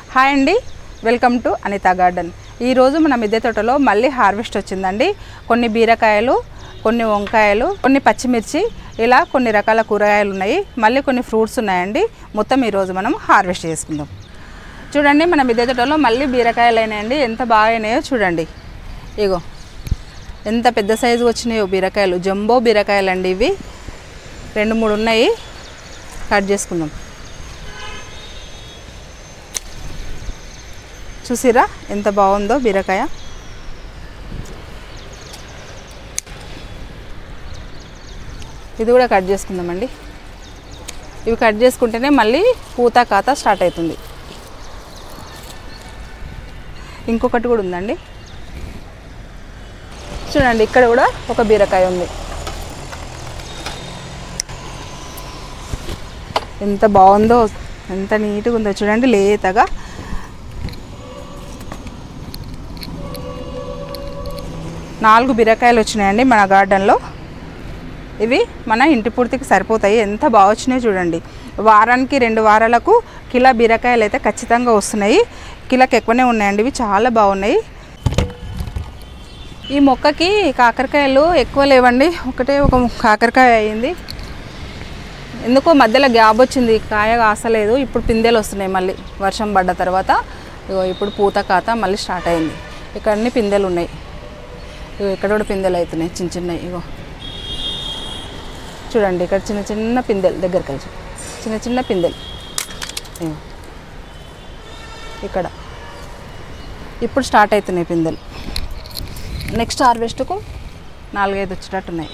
Hi అండి welcome to Anita garden ఈరోజు మన మిద్దె తోటలో మళ్ళీ హార్వెస్ట్ వచ్చిందండి కొన్ని బీరకాయలు కొన్ని వంకాయలు కొన్ని పచ్చిమిర్చి ఇలా కొన్ని రకాల కూరగాయలు ఉన్నాయి మళ్ళీ కొన్ని ఫ్రూట్స్ ఉన్నాయండి మొత్తం ఈరోజు మనం హార్వెస్ట్ చేసుకుందాం చూడండి మన మిద్దె తోటలో మళ్ళీ బీరకాయలు అయినాయండి ఎంత బాగా అయినాయో చూడండి ఇగో ఎంత పెద్ద సైజు వచ్చినాయో బీరకాయలు జంబో బీరకాయలు అండి ఇవి రెండు మూడు ఉన్నాయి కట్ చేసుకుందాం చూసిరా ఎంత బాగుందో బీరకాయ ఇది కూడా కట్ చేసుకుందామండి ఇవి కట్ చేసుకుంటేనే మళ్ళీ పూత ఖాతా స్టార్ట్ అవుతుంది ఇంకొకటి కూడా ఉందండి చూడండి ఇక్కడ కూడా ఒక బీరకాయ ఉంది ఎంత బాగుందో ఎంత నీట్గా ఉందో చూడండి లేతగా నాలుగు బీరకాయలు వచ్చినాయండి మన గార్డెన్లో ఇవి మన ఇంటి పూర్తికి సరిపోతాయి ఎంత బాగా వచ్చినాయో చూడండి వారానికి రెండు వారాలకు కిలో బీరకాయలు అయితే ఖచ్చితంగా వస్తున్నాయి కిలోకి ఎక్కువనే ఉన్నాయండి ఇవి చాలా బాగున్నాయి ఈ మొక్కకి కాకరకాయలు ఎక్కువ లేవండి ఒకటే ఒక కాకరకాయ అయింది ఎందుకో మధ్యలో గ్యాప్ వచ్చింది కాయ కాసలేదు ఇప్పుడు పిందెలు వస్తున్నాయి మళ్ళీ వర్షం పడ్డ తర్వాత ఇగో ఇప్పుడు పూత కాత మళ్ళీ స్టార్ట్ అయింది ఇక్కడ అన్ని పిందెలు ఉన్నాయి ఇగో ఇక్కడ కూడా పిందెలు అవుతున్నాయి చిన్న చిన్నవి ఇగో చూడండి ఇక్కడ చిన్న చిన్న పిందెలు దగ్గరికి వచ్చి చిన్న చిన్న పిందెలు ఇగో ఇక్కడ ఇప్పుడు స్టార్ట్ అవుతున్నాయి పిందెలు నెక్స్ట్ హార్వెస్ట్కు నాలుగైదు వచ్చేటట్టున్నాయి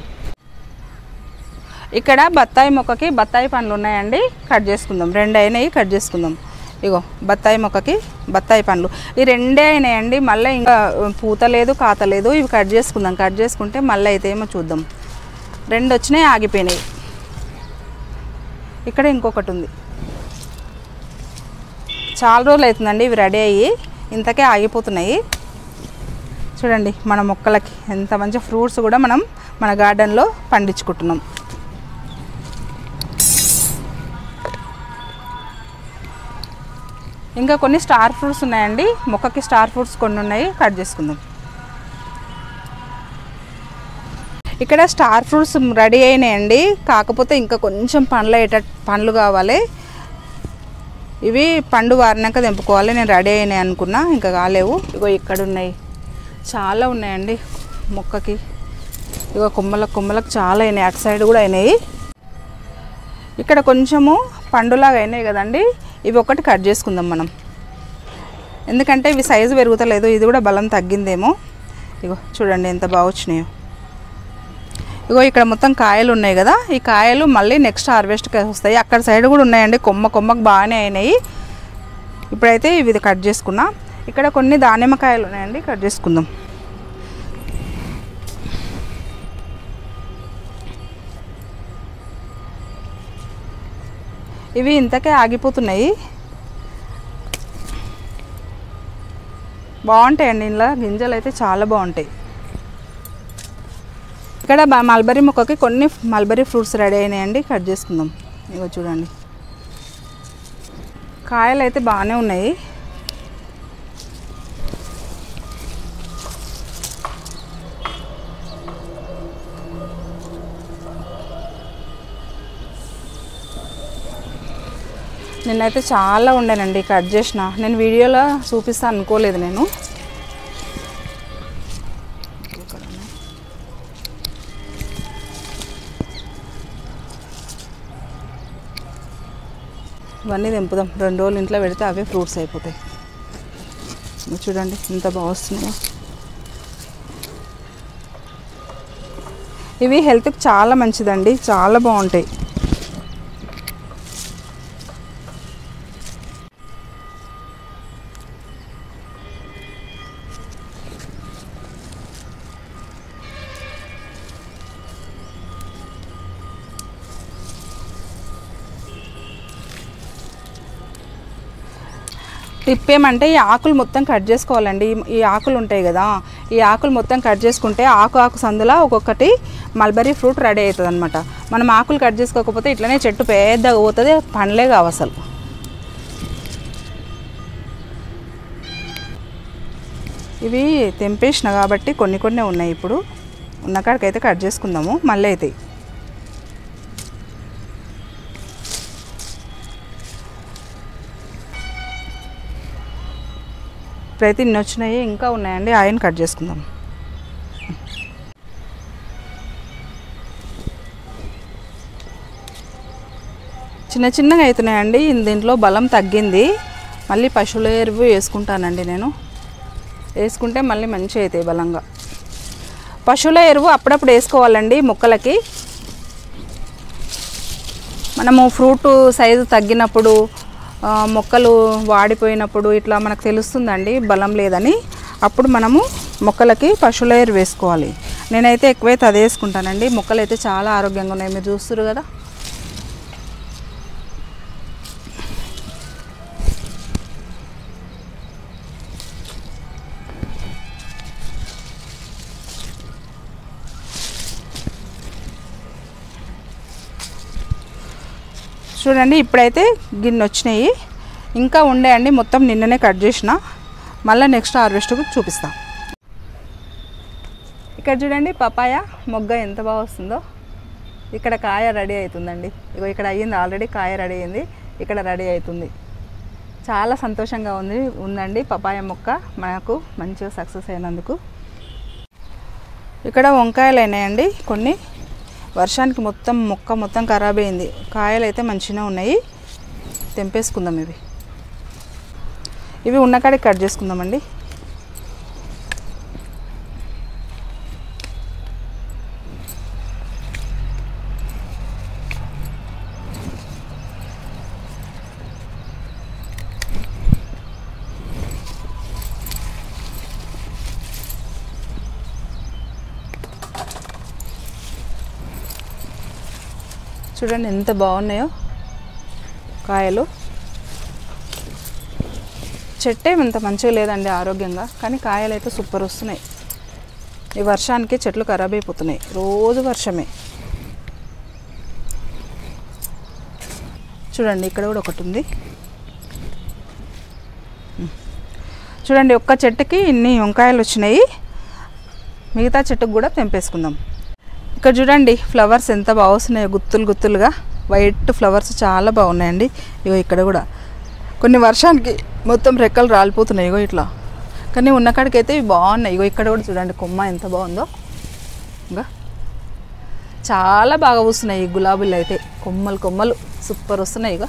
ఇక్కడ బత్తాయి మొక్కకి బత్తాయి పండ్లు ఉన్నాయండి కట్ చేసుకుందాం రెండు అయినాయి కట్ చేసుకుందాం ఇగో బత్తాయి మొక్కకి బత్తాయి పండ్లు ఈ రెండే అయినాయండి మళ్ళీ ఇంకా పూత లేదు కాత లేదు ఇవి కట్ చేసుకుందాం కట్ చేసుకుంటే మళ్ళీ అయితే ఏమో చూద్దాం రెండు వచ్చినాయి ఆగిపోయినాయి ఇక్కడ ఇంకొకటి ఉంది చాలా రోజులు అవుతుందండి ఇవి రెడీ అయ్యి ఇంతకే ఆగిపోతున్నాయి చూడండి మన మొక్కలకి ఎంత మంచి ఫ్రూట్స్ కూడా మనం మన గార్డెన్లో పండించుకుంటున్నాం ఇంకా కొన్ని స్టార్ ఫ్రూట్స్ ఉన్నాయండి మొక్కకి స్టార్ ఫ్రూట్స్ కొన్ని ఉన్నాయి కట్ చేసుకుందాం ఇక్కడ స్టార్ ఫ్రూట్స్ రెడీ అయినాయండి కాకపోతే ఇంకా కొంచెం పండ్లు అయ్యేటట్టు పండ్లు కావాలి ఇవి పండు వారినాక తెంపుకోవాలి నేను రెడీ అయినాయి అనుకున్నా ఇంకా కాలేవు ఇగో ఇక్కడ ఉన్నాయి చాలా ఉన్నాయండి మొక్కకి ఇగో కొమ్మలకు కొమ్మలకు చాలా అయినాయి అటు సైడ్ కూడా అయినాయి ఇక్కడ కొంచెము పండులాగా అయినాయి కదండి ఇవి ఒకటి కట్ చేసుకుందాం మనం ఎందుకంటే ఇవి సైజు పెరుగుతలేదు ఇది కూడా బలం తగ్గిందేమో ఇగో చూడండి ఎంత బాగా వచ్చినాయో ఇగో ఇక్కడ మొత్తం కాయలు ఉన్నాయి కదా ఈ కాయలు మళ్ళీ నెక్స్ట్ హార్వెస్ట్కి వస్తాయి అక్కడ సైడ్ కూడా ఉన్నాయండి కొమ్మ కొమ్మకు బాగానే అయినాయి ఇప్పుడైతే ఇవి కట్ చేసుకున్నా ఇక్కడ కొన్ని దానిమ్మకాయలు ఉన్నాయండి కట్ చేసుకుందాం ఇవి ఇంతకే ఆగిపోతున్నాయి బాగుంటాయండి ఇందులో గింజలు అయితే చాలా బాగుంటాయి ఇక్కడ బ- మల్బరీ మొక్కకి కొన్ని మల్బరీ ఫ్రూట్స్ రెడీ అయినాయండి కట్ చేసుకుందాం ఇగో చూడండి కాయలు అయితే బాగానే ఉన్నాయి నిన్నైతే చాలా ఉండేనండి కట్ చేసిన నేను వీడియోలో చూపిస్తా అనుకోలేదు నేను ఇవన్నీ తెంపుదాం రెండు రోజులు ఇంట్లో పెడితే అవే ఫ్రూట్స్ అయిపోతాయి ఇవి చూడండి ఎంత బాగా వస్తున్నాయో ఇవి హెల్త్కి చాలా మంచిదండి చాలా బాగుంటాయి టిప్ ఏమంటే ఈ ఆకులు మొత్తం కట్ చేసుకోవాలండి ఈ- ఈ ఆకులు ఉంటాయి కదా ఈ ఆకులు మొత్తం కట్ చేసుకుంటే ఆకు ఆకు సందులో ఒక్కొక్కటి మల్బరీ ఫ్రూట్ రెడీ అవుతుంది అనమాట మనం ఆకులు కట్ చేసుకోకపోతే ఇట్లనే చెట్టు పెద్దగా పోతుంది పండ్లే కావు అసలు ఇవి తెంపేసిన కాబట్టి కొన్ని కొన్ని ఉన్నాయి ఇప్పుడు ఉన్న కాడికైతే కట్ చేసుకుందాము మళ్ళీ అవుతాయి ఇప్పుడైతే ఇన్ని వచ్చినాయి ఇంకా ఉన్నాయండి ఆయన కట్ చేసుకుందాం చిన్న చిన్నగా అవుతున్నాయండి దీంట్లో బలం తగ్గింది మళ్ళీ పశువుల ఎరువు వేసుకుంటానండి నేను వేసుకుంటే మళ్ళీ మంచిగా అవుతాయి బలంగా పశువుల ఎరువు అప్పుడప్పుడు వేసుకోవాలండి మొక్కలకి మనము ఫ్రూట్ సైజు తగ్గినప్పుడు ఆ, మొక్కలు వాడిపోయినప్పుడు ఇట్లా మనకు తెలుస్తుందండి బలం లేదని అప్పుడు మనము మొక్కలకి పశువుల ఎరువు వేసుకోవాలి నేనైతే ఎక్కువైతే అదే వేసుకుంటానండి మొక్కలు అయితే చాలా ఆరోగ్యంగా ఉన్నాయి మీరు చూస్తున్నారు కదా చూడండి ఇప్పుడైతే గిన్నె వచ్చినాయి ఇంకా ఉండేయండి మొత్తం నిన్ననే కట్ చేసిన మళ్ళీ నెక్స్ట్ హార్వెస్ట్కు చూపిస్తాం ఇక్కడ చూడండి పపాయ మొగ్గ ఎంత బాగా వస్తుందో ఇక్కడ కాయ రెడీ అవుతుందండి ఇగో ఇక్కడ అయ్యింది ఆల్రెడీ కాయ రెడీ అయింది ఇక్కడ రెడీ అవుతుంది చాలా సంతోషంగా ఉంది ఉందండి పపాయ మొక్క మనకు మంచిగా సక్సెస్ అయినందుకు ఇక్కడ వంకాయలు అయినాయండి కొన్ని వర్షానికి మొత్తం మొక్క మొత్తం ఖరాబ్ అయింది కాయలు అయితే మంచిగా ఉన్నాయి తెంపేసుకుందాం ఇవి ఇవి ఉన్న కాడికి కట్ చేసుకుందామండి చూడండి ఎంత బాగున్నాయో కాయలు చెట్టే ఇంత మంచిగా లేదండి ఆరోగ్యంగా కానీ కాయలు అయితే సూపర్ వస్తున్నాయి ఈ వర్షానికి చెట్లు ఖరాబ్ అయిపోతున్నాయి రోజు వర్షమే చూడండి ఇక్కడ కూడా ఒకటి ఉంది ఉమ్. చూడండి ఒక్క చెట్టుకి ఇన్ని వంకాయలు వచ్చినాయి మిగతా చెట్టుకు కూడా తెంపేసుకుందాం ఇక్కడ చూడండి ఫ్లవర్స్ ఎంత బాగా వస్తున్నాయో గుత్తులు గుత్తులుగా వైట్ ఫ్లవర్స్ చాలా బాగున్నాయండి ఇగో ఇక్కడ కూడా కొన్ని వర్షానికి మొత్తం రెక్కలు రాలిపోతున్నాయి ఇగో ఇట్లా కానీ ఉన్న కాడికి అయితే ఇవి బాగున్నాయి ఇగో ఇక్కడ కూడా చూడండి కొమ్మ ఎంత బాగుందో ఇంకా చాలా బాగా వస్తున్నాయి ఈ గులాబీలు అయితే కొమ్మలు కొమ్మలు సూపర్ వస్తున్నాయి ఇక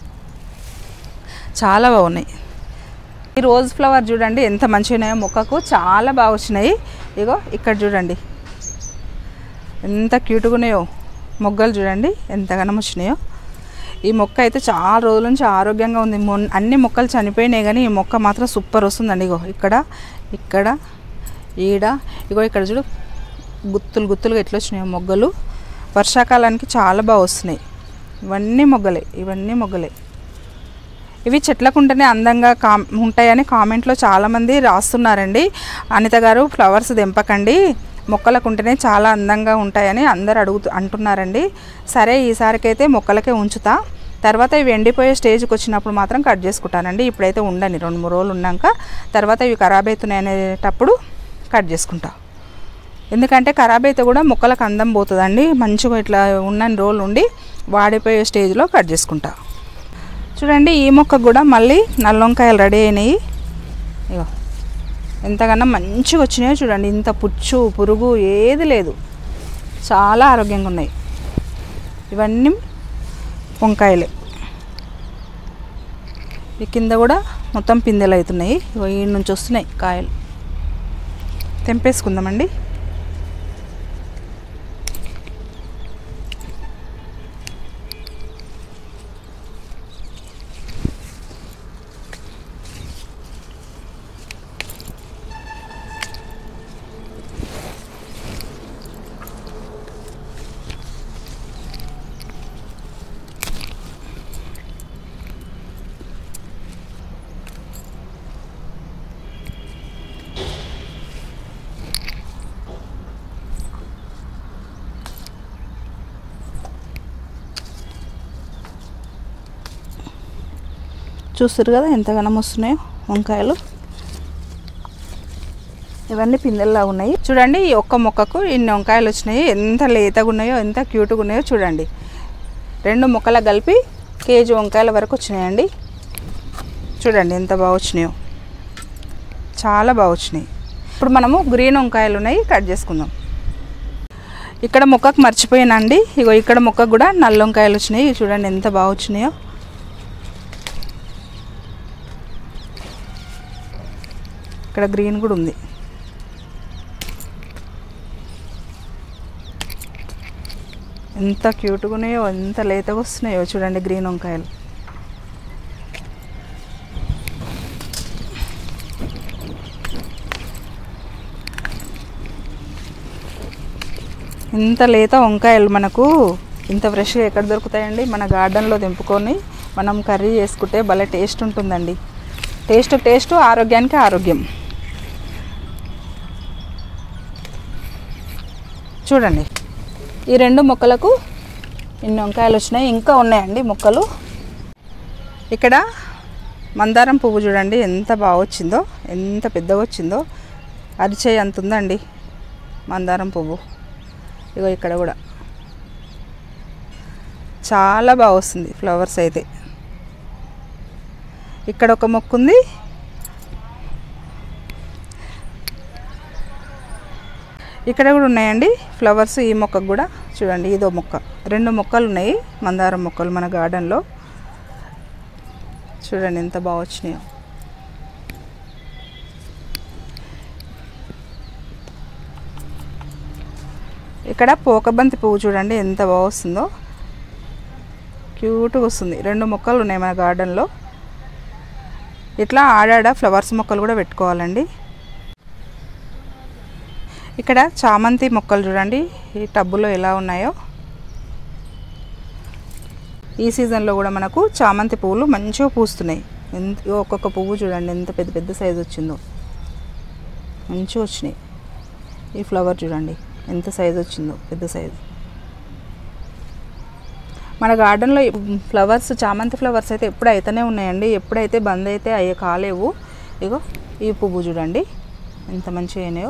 చాలా బాగున్నాయి ఈ రోజ్ ఫ్లవర్ చూడండి ఎంత మంచిగా ఉన్నాయో మొక్కకు చాలా బాగా వచ్చినాయి ఇగో ఇక్కడ చూడండి ఎంత క్యూట్గా ఉన్నాయో మొగ్గలు చూడండి ఎంతగానో వచ్చినాయో ఈ మొక్క అయితే చాలా రోజుల నుంచి ఆరోగ్యంగా ఉంది మొన్ అన్ని మొక్కలు చనిపోయినాయి కానీ ఈ మొక్క మాత్రం సూపర్ వస్తుందండి ఇగో ఇక్కడ ఇక్కడ ఈడ ఇగో ఇక్కడ చూడు గుత్తులు గుత్తులుగా ఎట్లా వచ్చినాయో మొగ్గలు వర్షాకాలానికి చాలా బాగా వస్తున్నాయి ఇవన్నీ మొగ్గలే ఇవన్నీ మొగ్గలే ఇవి చెట్లకుంటేనే అందంగా కా ఉంటాయని కామెంట్లో చాలామంది రాస్తున్నారండి అనిత గారు ఫ్లవర్స్ తెంపకండి మొక్కలకుంటేనే చాలా అందంగా ఉంటాయని అందరు అడుగుతూ అంటున్నారండి సరే ఈసారికైతే మొక్కలకే ఉంచుతా తర్వాత ఇవి ఎండిపోయే స్టేజ్కి వచ్చినప్పుడు మాత్రం కట్ చేసుకుంటానండి ఇప్పుడైతే ఉండని రెండు మూడు రోజులు ఉన్నాక తర్వాత ఇవి ఖరాబ్ అవుతున్నాయి అనేటప్పుడు కట్ చేసుకుంటా ఎందుకంటే ఖరాబ్ అయితే కూడా మొక్కలకు అందం పోతుందండి మంచిగా ఇట్లా ఉన్నన్ని రోజులు ఉండి వాడిపోయే స్టేజ్లో కట్ చేసుకుంటా చూడండి ఈ మొక్కకు కూడా మళ్ళీ నల్ల వంకాయలు రెడీ అయినాయి ఇగో ఎంతకన్నా మంచిగా వచ్చినాయో చూడండి ఇంత పుచ్చు పురుగు ఏది లేదు చాలా ఆరోగ్యంగా ఉన్నాయి ఇవన్నీ వంకాయలే ఈ కింద కూడా మొత్తం పిందెలు అవుతున్నాయి ఇగో ఈ నుంచి వస్తున్నాయి కాయలు తెంపేసుకుందామండి చూస్తారు కదా ఎంతగానో వస్తున్నాయో వంకాయలు ఇవన్నీ పిందెల్లా ఉన్నాయి చూడండి ఈ ఒక్క మొక్కకు ఇన్ని వంకాయలు వచ్చినాయి ఎంత లేతగా ఉన్నాయో ఎంత క్యూట్గా ఉన్నాయో చూడండి రెండు మొక్కల కలిపి కేజీ వంకాయల వరకు వచ్చినాయండి చూడండి ఎంత బాగా వచ్చినాయో చాలా బాగా వచ్చినాయి ఇప్పుడు మనము గ్రీన్ వంకాయలు ఉన్నాయి కట్ చేసుకుందాం ఇక్కడ మొక్కకు మర్చిపోయానండి ఇగో ఇక్కడ మొక్కకు కూడా నల్ల వంకాయలు వచ్చినాయి ఇవి చూడండి ఎంత బాగా వచ్చినాయో ఇక్కడ గ్రీన్ కూడా ఉంది ఎంత క్యూట్గా ఉన్నాయో ఎంత లేతగా వస్తున్నాయో చూడండి గ్రీన్ వంకాయలు ఇంత లేత వంకాయలు మనకు ఇంత ఫ్రెష్గా ఎక్కడ దొరుకుతాయండి మన గార్డెన్లో తెంపుకొని మనం కర్రీ చేసుకుంటే భలే టేస్ట్ ఉంటుందండి టేస్ట్ టేస్ట్ ఆరోగ్యానికి ఆరోగ్యం చూడండి ఈ రెండు మొక్కలకు ఇన్ని వంకాయలు వచ్చినాయి ఇంకా ఉన్నాయండి మొక్కలు ఇక్కడ మందారం పువ్వు చూడండి ఎంత బాగా వచ్చిందో ఎంత పెద్దగా వచ్చిందో అరిచేయి అంత ఉందండి మందారం పువ్వు ఇగో ఇక్కడ కూడా చాలా బాగా వస్తుంది ఫ్లవర్స్ అయితే ఇక్కడ ఒక మొక్క ఉంది ఇక్కడ కూడా ఉన్నాయండి ఫ్లవర్స్ ఈ మొక్కకు కూడా చూడండి ఇదో మొక్క రెండు మొక్కలు ఉన్నాయి మందారం మొక్కలు మన గార్డెన్లో చూడండి ఎంత బాగా వచ్చినాయో ఇక్కడ పోకబంతి పువ్వు చూడండి ఎంత బాగా వస్తుందో క్యూట్గా వస్తుంది రెండు మొక్కలు ఉన్నాయి మన గార్డెన్లో ఇట్లా ఆడాడ ఫ్లవర్స్ మొక్కలు కూడా పెట్టుకోవాలండి ఇక్కడ చామంతి మొక్కలు చూడండి ఈ టబ్బులో ఎలా ఉన్నాయో ఈ సీజన్లో కూడా మనకు చామంతి పువ్వులు మంచిగా పూస్తున్నాయి ఎంత ఒక్కొక్క పువ్వు చూడండి ఎంత పెద్ద పెద్ద సైజు వచ్చిందో మంచిగా వచ్చినాయి ఈ ఫ్లవర్ చూడండి ఎంత సైజు వచ్చిందో పెద్ద సైజు మన గార్డెన్లో ఫ్లవర్స్ చామంతి ఫ్లవర్స్ అయితే ఎప్పుడు అయితేనే ఉన్నాయండి ఎప్పుడైతే బంద్ అయితే అయ్యే కాలేవు ఇగో ఈ పువ్వు చూడండి ఎంత మంచిగా అయినాయో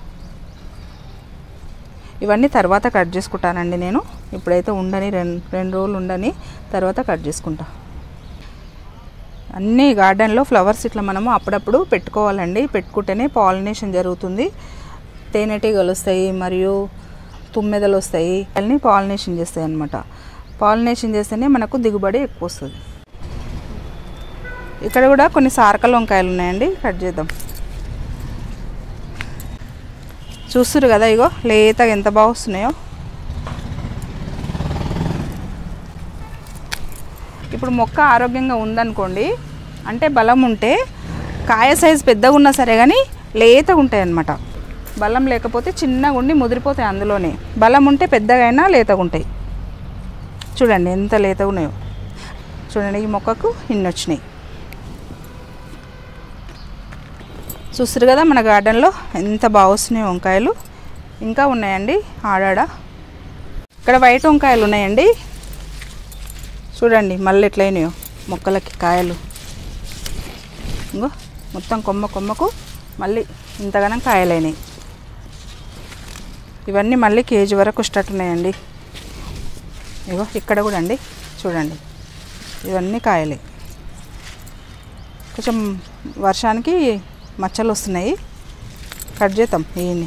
ఇవన్నీ తర్వాత కట్ చేసుకుంటానండి నేను ఇప్పుడైతే ఉండని రెండు రెండు రోజులు ఉండని తర్వాత కట్ చేసుకుంటా అన్ని గార్డెన్లో ఫ్లవర్స్ ఇట్లా మనము అప్పుడప్పుడు పెట్టుకోవాలండి పెట్టుకుంటేనే పాలినేషన్ జరుగుతుంది తేనెటీగలు వస్తాయి మరియు తుమ్మెదలు వస్తాయి అన్నీ పాలినేషన్ చేస్తాయి అన్నమాట పాలినేషన్ చేస్తేనే మనకు దిగుబడి ఎక్కువ వస్తుంది ఇక్కడ కూడా కొన్ని సారకల వంకాయలు ఉన్నాయండి కట్ చేద్దాం చూస్తురు కదా ఇగో లేతగా ఎంత బాగా వస్తున్నాయో ఇప్పుడు మొక్క ఆరోగ్యంగా ఉందనుకోండి అంటే బలం ఉంటే కాయ సైజు పెద్దగా ఉన్నా సరే కానీ లేతగా ఉంటాయి అన్నమాట బలం లేకపోతే చిన్నగా ఉండి ముదిరిపోతాయి అందులోనే బలం ఉంటే పెద్దగా అయినా లేతగా ఉంటాయి చూడండి ఎంత లేతగా ఉన్నాయో చూడండి ఈ మొక్కకు ఇన్ని వచ్చినాయి చూస్తారు కదా మన గార్డెన్లో ఎంత బాగా వస్తున్నాయి వంకాయలు ఇంకా ఉన్నాయండి ఆడాడ ఇక్కడ వైట్ వంకాయలు ఉన్నాయండి చూడండి మళ్ళీ ఎట్లయినాయో మొక్కలకి కాయలు ఇంకో మొత్తం కొమ్మ కొమ్మకు మళ్ళీ ఇంతగానం కాయలైనాయి ఇవన్నీ మళ్ళీ కేజీ వరకు వస్తున్నాయండి ఇగో ఇక్కడ కూడా అండి చూడండి ఇవన్నీ కాయలే కొంచెం వర్షానికి మచ్చలు వస్తున్నాయి కట్ చేద్దాం ఇవన్నీ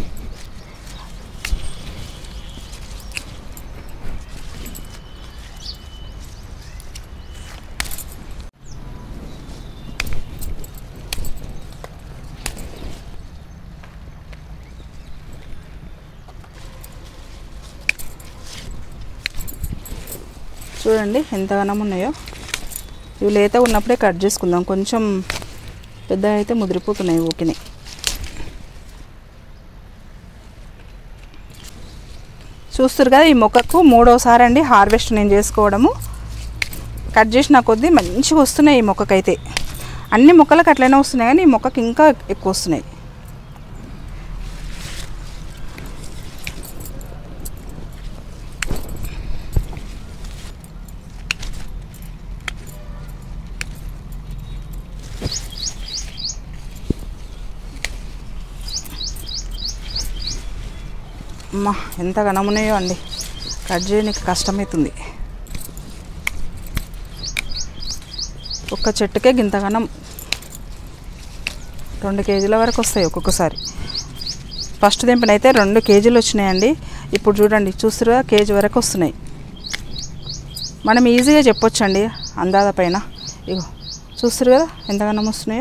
చూడండి ఎంతగానం ఉన్నాయో ఇవి లేత ఉన్నప్పుడే కట్ చేసుకుందాం కొంచెం పెద్ద అయితే ముదిరిపోతున్నాయి ఊకిని చూస్తారు కదా ఈ మొక్కకు మూడోసారి అండి హార్వెస్ట్ నేను చేసుకోవడము కట్ చేసిన కొద్దీ మంచిగా వస్తున్నాయి ఈ మొక్కకైతే అన్ని మొక్కలకు అట్లనే వస్తున్నాయి కానీ ఈ మొక్కకి ఇంకా ఎక్కువ వస్తున్నాయి అమ్మా ఎంత ఘనమున్నాయో అండి కట్ చేయడానికి కష్టమవుతుంది ఒక్క చెట్టుకే గింత ఘనం రెండు కేజీల వరకు వస్తాయి ఒక్కొక్కసారి ఫస్ట్ దింపనైతే రెండు కేజీలు వచ్చినాయండి ఇప్పుడు చూడండి చూస్తురుగా కేజీ వరకు వస్తున్నాయి మనం ఈజీగా చెప్పొచ్చండి అందాద పైన ఇగో చూస్తారు కదా ఎంతగానో వస్తున్నాయో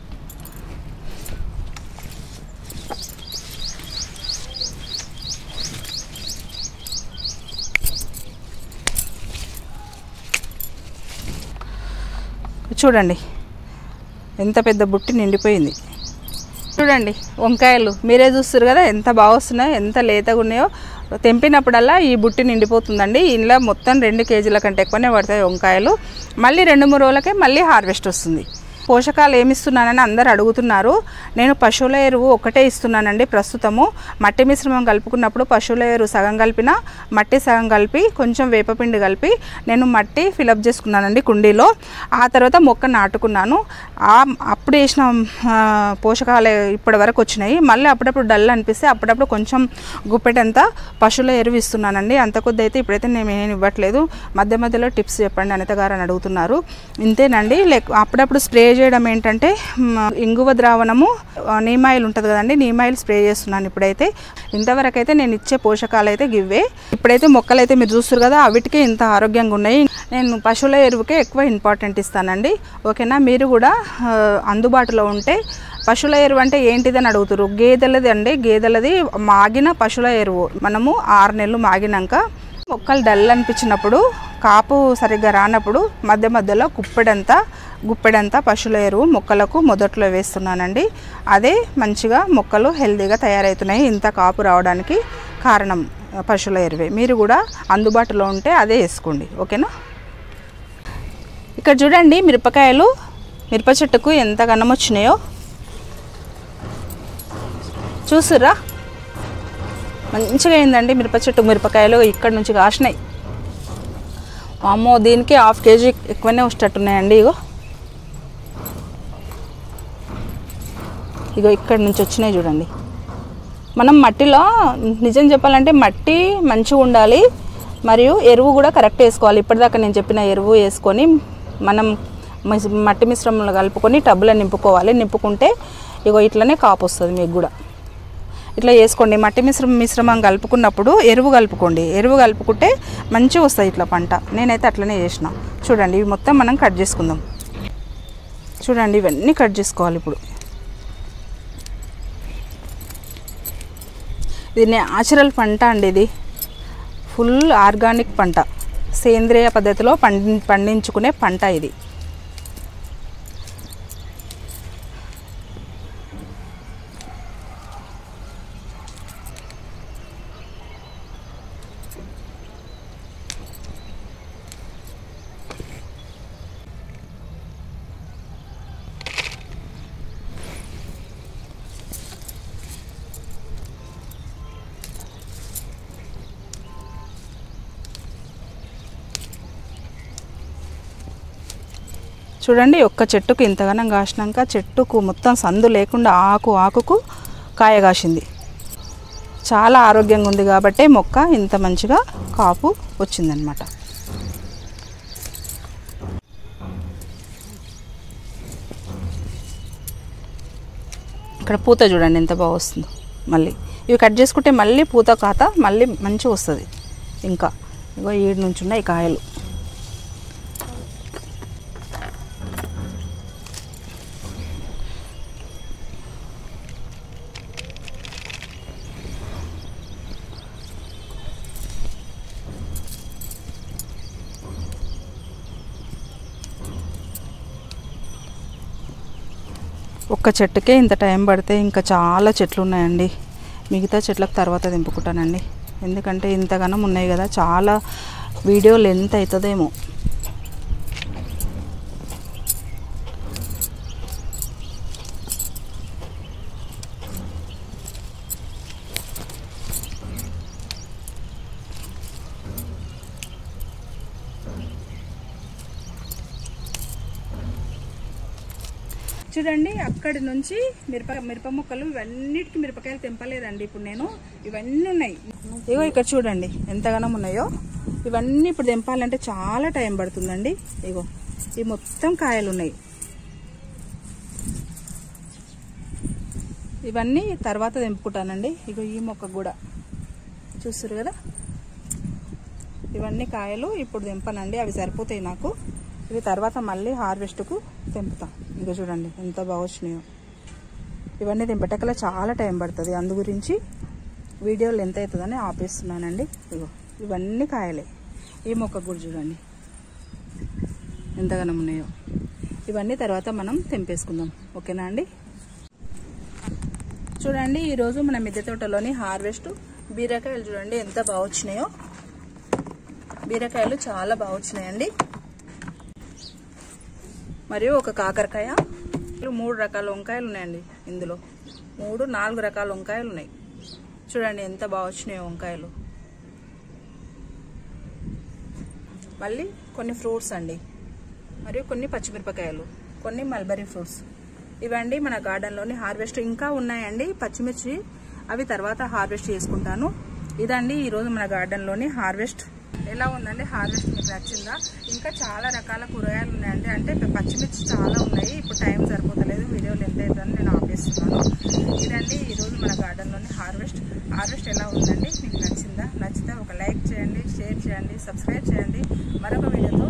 చూడండి ఎంత పెద్ద బుట్టి నిండిపోయింది చూడండి వంకాయలు మీరే చూస్తారు కదా ఎంత బాగా వస్తున్నాయో ఎంత లేతగా ఉన్నాయో తెంపినప్పుడల్లా ఈ బుట్టి నిండిపోతుందండి ఇంట్లో మొత్తం రెండు కేజీల కంటే ఎక్కువనే పడతాయి వంకాయలు మళ్ళీ రెండు మూడు రోజులకే మళ్ళీ హార్వెస్ట్ వస్తుంది పోషకాలు ఏమి ఇస్తున్నానని అందరు అడుగుతున్నారు నేను పశువుల ఎరువు ఒకటే ఇస్తున్నానండి ప్రస్తుతము మట్టి మిశ్రమం కలుపుకున్నప్పుడు పశువుల ఎరువు సగం కలిపిన మట్టి సగం కలిపి కొంచెం వేపపిండి కలిపి నేను మట్టి ఫిలప్ చేసుకున్నానండి కుండీలో ఆ తర్వాత మొక్క నాటుకున్నాను ఆ అప్పుడు వేసిన ఆ, పోషకాలు ఇప్పటి వరకు వచ్చినాయి మళ్ళీ అప్పుడప్పుడు డల్ అనిపిస్తే అప్పుడప్పుడు కొంచెం గుప్పెటంతా పశువుల ఎరువు ఇస్తున్నానండి అంత కొద్ది అయితే ఇప్పుడైతే నేను ఏం ఇవ్వట్లేదు మధ్య మధ్యలో టిప్స్ చెప్పండి అనిత గారు అని అడుగుతున్నారు ఇంతేనండి లేక అప్పుడప్పుడు స్ప్రే చేయడం ఏంటంటే మ, ఇంగువ ద్రావణము ఆ, నీమాయిల్ ఉంటుంది కదండి నీమాయిల్ స్ప్రే చేస్తున్నాను ఇప్పుడైతే ఇంతవరకు అయితే నేను ఇచ్చే పోషకాలు అయితే గివ్వే ఇప్పుడైతే మొక్కలు అయితే మీరు చూస్తారు కదా అవిటికే ఇంత ఆరోగ్యంగా ఉన్నాయి నేను పశువుల ఎరువుకే ఎక్కువ ఇంపార్టెంట్ ఇస్తానండి ఓకేనా మీరు కూడా ఆ, అందుబాటులో ఉంటే పశువుల ఎరువు అంటే ఏంటిదని అడుగుతారు గేదెలది అండి గేదెలది మాగిన పశువుల ఎరువు మనము ఆరు నెలలు మాగినాక మొక్కలు డల్ అనిపించినప్పుడు కాపు సరిగ్గా రానప్పుడు మధ్య మధ్యలో గుప్పెడంతా గుప్పెడంతా పశువుల ఎరువు మొక్కలకు మొదట్లో వేస్తున్నానండి అదే మంచిగా మొక్కలు హెల్తీగా తయారవుతున్నాయి ఇంత కాపు రావడానికి కారణం ఆ, పశువుల ఎరువే మీరు కూడా అందుబాటులో ఉంటే అదే వేసుకోండి ఓకేనా ఇక్కడ చూడండి మిరపకాయలు మిరప చెట్టుకు ఎంత గనం వచ్చినాయో చూసురా మంచిగా అయిందండి మిరప చెట్టు మిరపకాయలు ఇక్కడ నుంచి కాసినాయి అమ్మో దీనికి హాఫ్ కేజీ ఎక్కువనే వచ్చేటట్టున్నాయండి ఇగో ఇగో ఇక్కడ నుంచి వచ్చినాయి చూడండి మనం మట్టిలో నిజం చెప్పాలంటే మట్టి మంచిగా ఉండాలి మరియు ఎరువు కూడా కరెక్ట్ వేసుకోవాలి ఇప్పటిదాకా నేను చెప్పిన ఎరువు వేసుకొని మనం మిస్- మట్టి మిశ్రమంలో కలుపుకొని టబ్బులో నింపుకోవాలి నింపుకుంటే ఇగో ఇట్లనే కాపు వస్తుంది మీకు కూడా ఇట్లా వేసుకోండి మట్టి మిశ్రమం మిశ్రమం కలుపుకున్నప్పుడు ఎరువు కలుపుకోండి ఎరువు కలుపుకుంటే మంచిగా వస్తుంది ఇట్లా పంట నేనైతే అట్లనే చేసిన చూడండి ఇవి మొత్తం మనం కట్ చేసుకుందాం చూడండి ఇవన్నీ కట్ చేసుకోవాలి ఇప్పుడు ఇది న్యాచురల్ పంట అండి ఇది ఫుల్ ఆర్గానిక్ పంట సేంద్రియ పద్ధతిలో పండి పండించుకునే పంట ఇది చూడండి ఒక్క చెట్టుకు ఇంతగానం కాసినాక చెట్టుకు మొత్తం సందు లేకుండా ఆకు ఆకుకు కాయ కాసింది చాలా ఆరోగ్యంగా ఉంది కాబట్టి మొక్క ఇంత మంచిగా కాపు వచ్చిందనమాట ఇక్కడ పూత చూడండి ఎంత బాగా వస్తుందో మళ్ళీ ఇవి కట్ చేసుకుంటే మళ్ళీ పూత కాత మళ్ళీ మంచిగా వస్తుంది ఇంకా ఇగో ఏడు నుంచి ఉన్నాయి కాయలు ఒక్క చెట్టుకే ఇంత టైం పడితే ఇంకా చాలా చెట్లు ఉన్నాయండి మిగతా చెట్లకు తర్వాత దింపుకుంటానండి ఎందుకంటే ఇంతగానం ఉన్నాయి కదా చాలా వీడియో లెంత్ అవుతుందేమో చూడండి అక్కడి నుంచి మిరప మిరప ముక్కలు ఇవన్నిటికి మిరపకాయలు తెంపలేదండి ఇప్పుడు నేను ఇవన్నీ ఉన్నాయి ఇగో ఇక్కడ చూడండి ఎంతగానో ఉన్నాయో ఇవన్నీ ఇప్పుడు తెంపాలంటే చాలా టైం పడుతుందండి ఇగో ఈ మొత్తం కాయలు ఉన్నాయి ఇవన్నీ తర్వాత తెంపుకుంటానండి ఇగో ఈ మొక్క కూడా చూస్తారు కదా ఇవన్నీ కాయలు ఇప్పుడు తెంపనండి అవి సరిపోతాయి నాకు ఇవి తర్వాత మళ్ళీ హార్వెస్ట్కు తెంపుతా ఇక చూడండి ఎంత బాగా వచ్చినాయో ఇవన్నీ తెంపటకల్లా చాలా టైం పడుతుంది అందు గురించి వీడియోలు ఎంత అవుతుందని ఆపేస్తున్నానండి ఇగో ఇవన్నీ కాయలే ఈ మొక్క కూడా చూడండి ఎంతగానో ఉన్నాయో ఇవన్నీ తర్వాత మనం తెంపేసుకుందాం ఓకేనా అండి చూడండి ఈరోజు మన మిద్దె తోటలోని హార్వెస్ట్ బీరకాయలు చూడండి ఎంత బాగా వచ్చినాయో బీరకాయలు చాలా బాగా వచ్చినాయండి మరియు ఒక కాకరకాయ మూడు రకాల వంకాయలు ఉన్నాయండి ఇందులో మూడు నాలుగు రకాల వంకాయలు ఉన్నాయి చూడండి ఎంత బాగా వచ్చినాయో వంకాయలు మళ్ళీ కొన్ని ఫ్రూట్స్ అండి మరియు కొన్ని పచ్చిమిరపకాయలు కొన్ని మల్బరీ ఫ్రూట్స్ ఇవండి మన గార్డెన్లోని హార్వెస్ట్ ఇంకా ఉన్నాయండి పచ్చిమిర్చి అవి తర్వాత హార్వెస్ట్ చేసుకుంటాను ఇదండి ఈరోజు మన గార్డెన్లోని హార్వెస్ట్ ఎలా ఉందండి హార్వెస్ట్ మీకు నచ్చిందా ఇంకా చాలా రకాల కూరగాయలు ఉన్నాయండి అంటే పచ్చిమిర్చి చాలా ఉన్నాయి ఇప్పుడు టైం సరిపోతలేదు వీడియోలు ఎంత అవుతుందని నేను ఆపేస్తున్నాను ఇదండి ఈరోజు మన గార్డెన్లోని హార్వెస్ట్ హార్వెస్ట్ ఎలా ఉందండి మీకు నచ్చిందా నచ్చితే ఒక లైక్ చేయండి షేర్ చేయండి సబ్స్క్రైబ్ చేయండి మరొక వీడియోతో